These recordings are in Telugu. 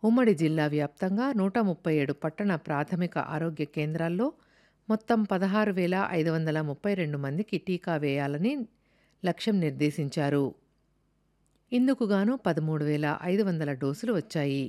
ఉమ్మడి జిల్లా వ్యాప్తంగా నూట ముప్పై ఏడు పట్టణ ప్రాథమిక ఆరోగ్య కేంద్రాల్లో మొత్తం పదహారు వేల ఐదు వందల ముప్పై రెండు మందికి టీకా వేయాలని లక్ష్యం నిర్దేశించారు ఇందుకుగాను పదమూడు వేల ఐదు వందల డోసులు వచ్చాయి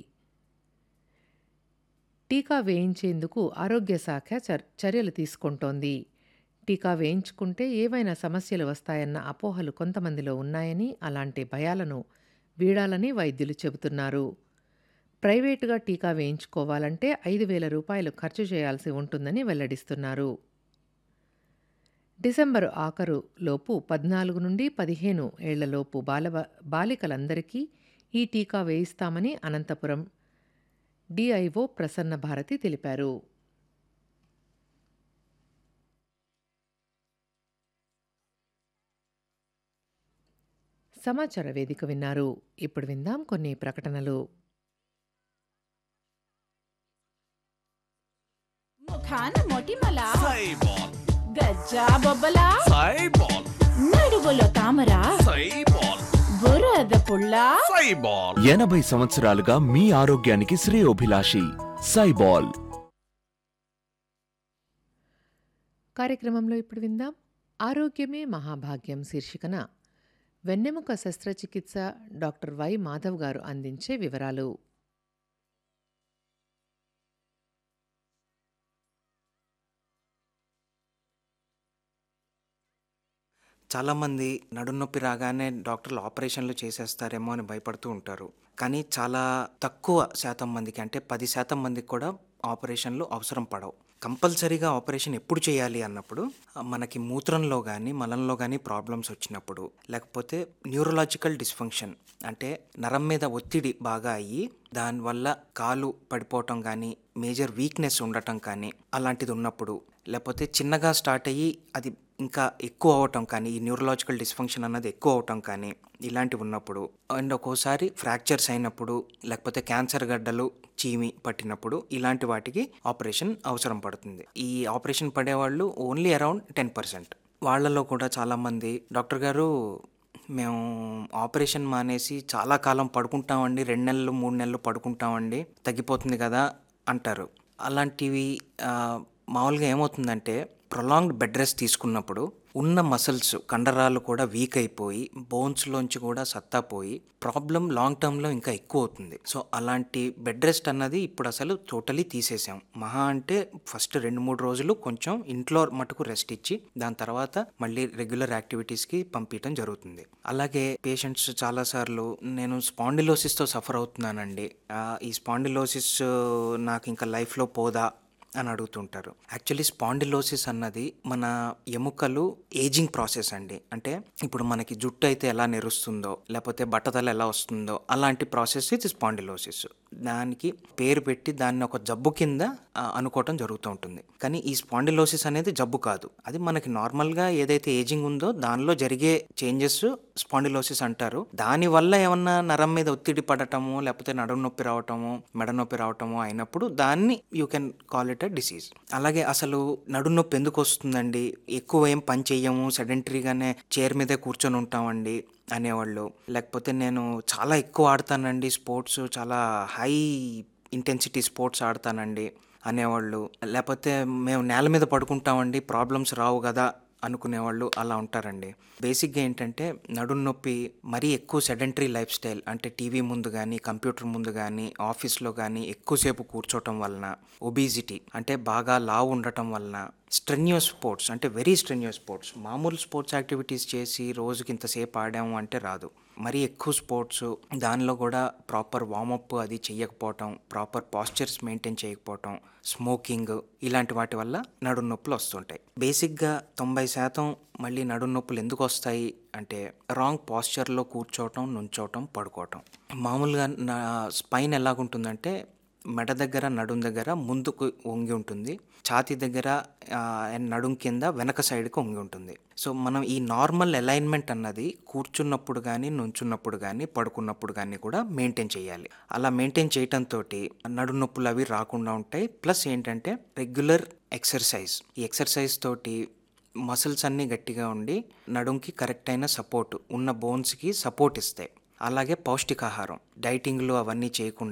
టీకా వేయించేందుకు ఆరోగ్య శాఖ చర్ చర్యలు తీసుకుంటోంది టీకా వేయించుకుంటే ఏవైనా సమస్యలు వస్తాయన్న అపోహలు కొంతమందిలో ఉన్నాయని అలాంటి భయాలను వీడాలని వైద్యులు చెబుతున్నారు ప్రైవేటుగా టీకా వేయించుకోవాలంటే ఐదు వేల రూపాయలు ఖర్చు చేయాల్సి ఉంటుందని వెల్లడిస్తున్నారు డిసెంబరు ఆఖరు లోపు పద్నాలుగు నుండి పదిహేను ఏళ్లలోపు బాల బాలికలందరికీ ఈ టీకా వేయిస్తామని అనంతపురం డిఐఓ ప్రసన్న భారతి తెలిపారు సమాచార వేదిక విన్నారు ఇప్పుడు విందాం కొన్ని ప్రకటనలు ముఖాన మొటిమల సైబాల్ గజ్జా బొబ్బల సైబాల్ నడుగులో తామర సైబాల్ బురద పుల్ల సైబాల్ ఎనభై సంవత్సరాలుగా మీ ఆరోగ్యానికి శ్రేయోభిలాషి సైబాల్ కార్యక్రమంలో ఇప్పుడు విందాం ఆరోగ్యమే మహాభాగ్యం శీర్షికన వెన్నెముక శస్త్రచికిత్స డాక్టర్ వై మాధవ్ గారు అందించే వివరాలు చాలామంది నడునొప్పి రాగానే డాక్టర్లు ఆపరేషన్లు చేసేస్తారేమో అని భయపడుతూ ఉంటారు కానీ చాలా తక్కువ శాతం మందికి అంటే పది శాతం మందికి కూడా ఆపరేషన్లు అవసరం పడవు కంపల్సరీగా ఆపరేషన్ ఎప్పుడు చేయాలి అన్నప్పుడు ఆ, మనకి మూత్రంలో కానీ మలంలో కానీ ప్రాబ్లమ్స్ వచ్చినప్పుడు లేకపోతే న్యూరలాజికల్ డిస్ఫంక్షన్ అంటే నరం మీద ఒత్తిడి బాగా అయ్యి దానివల్ల కాలు పడిపోవటం కానీ మేజర్ వీక్నెస్ ఉండటం కానీ అలాంటిది ఉన్నప్పుడు లేకపోతే చిన్నగా స్టార్ట్ అయ్యి అది ఇంకా ఎక్కువ అవటం కానీ ఈ న్యూరలాజికల్ డిస్ఫంక్షన్ అన్నది ఎక్కువ అవటం కానీ ఇలాంటివి ఉన్నప్పుడు అండ్ ఒక్కోసారి ఫ్రాక్చర్స్ అయినప్పుడు లేకపోతే క్యాన్సర్ గడ్డలు చీమి పట్టినప్పుడు ఇలాంటి వాటికి ఆపరేషన్ అవసరం పడుతుంది ఈ ఆపరేషన్ పడేవాళ్ళు ఓన్లీ అరౌండ్ టెన్ పర్సెంట్ వాళ్ళలో కూడా చాలామంది డాక్టర్ గారు మేము ఆపరేషన్ మానేసి చాలా కాలం పడుకుంటామండి రెండు నెలలు మూడు నెలలు పడుకుంటామండి తగ్గిపోతుంది కదా అంటారు అలాంటివి ఆ, మామూలుగా ఏమవుతుందంటే ప్రొలాంగ్డ్ బెడ్ రెస్ట్ తీసుకున్నప్పుడు ఉన్న మసిల్స్ కండరాలు కూడా వీక్ అయిపోయి బోన్స్లోంచి కూడా సత్తా పోయి ప్రాబ్లం లాంగ్ టర్మ్లో ఇంకా ఎక్కువ అవుతుంది సో అలాంటి బెడ్ రెస్ట్ అన్నది ఇప్పుడు అసలు టోటలీ తీసేసాం మహా అంటే ఫస్ట్ రెండు మూడు రోజులు కొంచెం ఇంట్లో మటుకు రెస్ట్ ఇచ్చి దాని తర్వాత మళ్ళీ రెగ్యులర్ యాక్టివిటీస్కి పంపించడం జరుగుతుంది అలాగే పేషెంట్స్ చాలాసార్లు నేను స్పాండిలోసిస్తో సఫర్ అవుతున్నానండి ఆ, ఈ స్పాండిలోసిస్ నాకు ఇంకా లైఫ్లో పోదా అని అడుగుతుంటారు యాక్చువల్లీ స్పాండిలోసిస్ అన్నది మన ఎముకలు ఏజింగ్ ప్రాసెస్ అండి అంటే ఇప్పుడు మనకి జుట్టు అయితే ఎలా నెరుస్తుందో లేకపోతే బట్టతల ఎలా వస్తుందో అలాంటి ప్రాసెస్ ఇది స్పాండిలోసిస్ దానికి పేరు పెట్టి దాన్ని ఒక జబ్బు కింద ఆ, అనుకోవటం జరుగుతూ ఉంటుంది కానీ ఈ స్పాండిలోసిస్ అనేది జబ్బు కాదు అది మనకి నార్మల్గా ఏదైతే ఏజింగ్ ఉందో దానిలో జరిగే చేంజెస్ స్పాండిలోసిస్ అంటారు దానివల్ల ఏమన్నా నరం మీద ఒత్తిడి పడటము లేకపోతే నడుము నొప్పి రావటము మెడ నొప్పి రావటము అయినప్పుడు దాన్ని you can call it a disease అలాగే అసలు నడుము నొప్పి ఎందుకు వస్తుందండి ఎక్కువ ఏం పని చెయ్యము సెడెంటరీగానే చైర్ మీదే కూర్చొని ఉంటామండి అనేవాళ్ళు లేకపోతే నేను చాలా ఎక్కువ ఆడతానండి స్పోర్ట్స్ చాలా హై ఇంటెన్సిటీ స్పోర్ట్స్ ఆడతానండి అనేవాళ్ళు లేకపోతే మేము నేల మీద పడుకుంటామండి ప్రాబ్లమ్స్ రావు కదా అనుకునేవాళ్ళు అలా ఉంటారండి బేసిక్గా ఏంటంటే నడుం నొప్పి మరీ ఎక్కువ సెడెంటరీ లైఫ్ స్టైల్ అంటే టీవీ ముందు కానీ కంప్యూటర్ ముందు కానీ ఆఫీస్లో కానీ ఎక్కువసేపు కూర్చోవటం వలన ఒబీజిటీ అంటే బాగా లావు ఉండటం వలన స్ట్రెన్యూస్ స్పోర్ట్స్ అంటే వెరీ స్ట్రెన్యూస్ స్పోర్ట్స్ మామూలు స్పోర్ట్స్ యాక్టివిటీస్ చేసి రోజుకి ఇంతసేపు ఆడాము అంటే రాదు మరీ ఎక్కువ స్పోర్ట్స్ దానిలో కూడా ప్రాపర్ వార్మప్ అది చేయకపోవటం ప్రాపర్ పాస్చర్స్ మెయింటైన్ చేయకపోవటం స్మోకింగ్ ఇలాంటి వాటి వల్ల నడుం నొప్పులు వస్తుంటాయి బేసిక్గా తొంభై శాతం మళ్ళీ నడుం నొప్పులు ఎందుకు వస్తాయి అంటే రాంగ్ పాస్చర్లో కూర్చోవటం నుంచోవటం పడుకోవటం మామూలుగా నా స్పైన్ ఎలాగుంటుందంటే మెడ దగ్గర నడుం దగ్గర ముందుకు వంగి ఉంటుంది ఛాతీ దగ్గర ఆ, నడుం కింద వెనక సైడ్కి వంగి ఉంటుంది సో మనం ఈ నార్మల్ అలైన్మెంట్ అన్నది కూర్చున్నప్పుడు కానీ నుంచున్నప్పుడు కానీ పడుకున్నప్పుడు కానీ కూడా మెయింటైన్ చేయాలి అలా మెయింటైన్ చేయటంతో నడుం నొప్పులు అవి రాకుండా ఉంటాయి ప్లస్ ఏంటంటే రెగ్యులర్ ఎక్సర్సైజ్ ఈ ఎక్సర్సైజ్ తోటి మసిల్స్ అన్నీ గట్టిగా ఉండి నడుంకి కరెక్ట్ అయిన సపోర్ట్ ఉన్న బోన్స్కి సపోర్ట్ ఇస్తాయి అలాగే పౌష్టికాహారం డైటింగ్లు అవన్నీ చేయకుండా